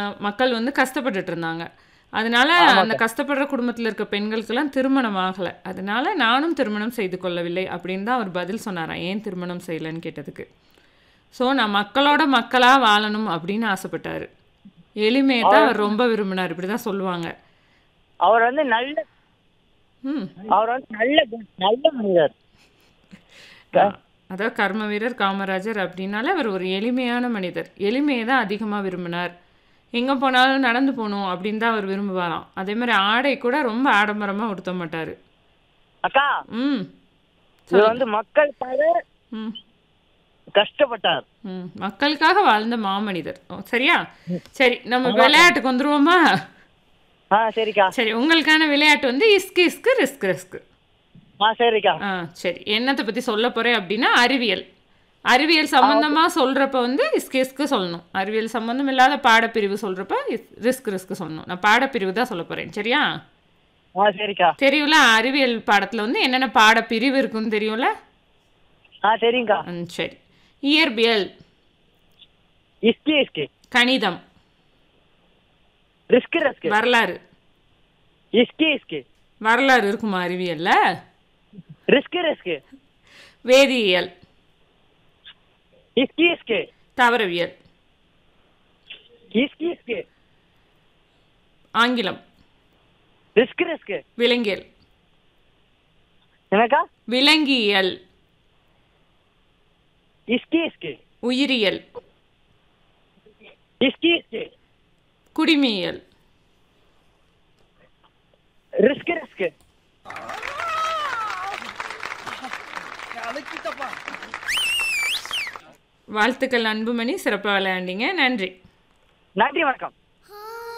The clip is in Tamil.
மக்கள் வந்து கஷ்டப்பட்டுட்டு இருந்தாங்க அதனால அந்த கஷ்டப்படுற குடும்பத்தில் இருக்க பெண்களுக்கெல்லாம் திருமணம் ஆகலை அதனால நானும் திருமணம் செய்து கொள்ளவில்லை அப்படின்னு தான் அவர் பதில் சொன்னாராம் ஏன் திருமணம் செய்யலைன்னு கேட்டதுக்கு ஸோ நான் மக்களோட மக்களாக வாழணும் அப்படின்னு ஆசைப்பட்டாரு எளிமையை தான் அவர் ரொம்ப விரும்பினார் இப்படி தான் சொல்லுவாங்க அவர் வந்து நல்ல ம் அவர் வந்து நல்ல நல்ல மனிதர் அதாவது கர்ம வீரர் காமராஜர் அப்படின்னாலே அவர் ஒரு எளிமையான மனிதர் எளிமையை தான் அதிகமாக விரும்பினார் எங்கே போனாலும் நடந்து போகணும் அப்படின்னு தான் அவர் விரும்புவாராம் அதே மாதிரி ஆடை கூட ரொம்ப ஆடம்பரமாக உடுத்த மாட்டார் அக்கா ம் இவர் வந்து மக்களுக்காக ம் கஷ்டப்பட்டார் ம் மக்களுக்காக வாழ்ந்த மாமனிதர் ஓ, சரியா சரி நம்ம விளையாட்டுக்கு வந்துருவோமா ஆ சரிக்கா சரி உங்களுக்கான விளையாட்டு வந்து இஸ்கு இஸ்கு ரிஸ்க் ரிஸ்க் ஆ சரிக்கா ஆ சரி என்னத்தை பற்றி சொல்ல போகிறேன் அப்படின்னா அறிவியல் அறிவியல் சம்மந்தமாக சொல்கிறப்ப வந்து இஸ்கு இஸ்கு சொல்லணும் அறிவியல் சம்மந்தம் இல்லாத பாடப்பிரிவு சொல்கிறப்ப ரிஸ்க் ரிஸ்க் சொல்லணும் நான் பாடப்பிரிவு தான் சொல்ல போகிறேன் சரியா ஆ சரிக்கா தெரியும்ல அறிவியல் பாடத்தில் வந்து என்னென்ன பாடப்பிரிவு இருக்குன்னு தெரியும்ல ஆ சரிங்கக்கா ம் சரி இயற்பியல் இஸ்கி இஸ்கி கணிதம் ரிஸ்க் ரிஸ்க் வரலாறு இஸ்கி இஸ்கி வரலாறு இருக்குமா அறிவியல்ல ரிஸ்க் ரிஸ்க் வேதியியல் இஸ்கி இஸ்கி தாவரவியல் இஸ்கி இஸ்கி ஆங்கிலம் ரிஸ்க் ரிஸ்க் விலங்கியல் என்னக்கா விலங்கியல் இஸ்கி இஸ்கி உயிரியல் இஸ்கி இஸ்கி குடிமியல் ரிஸ்க் ரிஸ்க் வாழ்த்துக்கள் அன்புமணி சிறப்பாக விளையாண்டீங்க நன்றி நன்றி வணக்கம்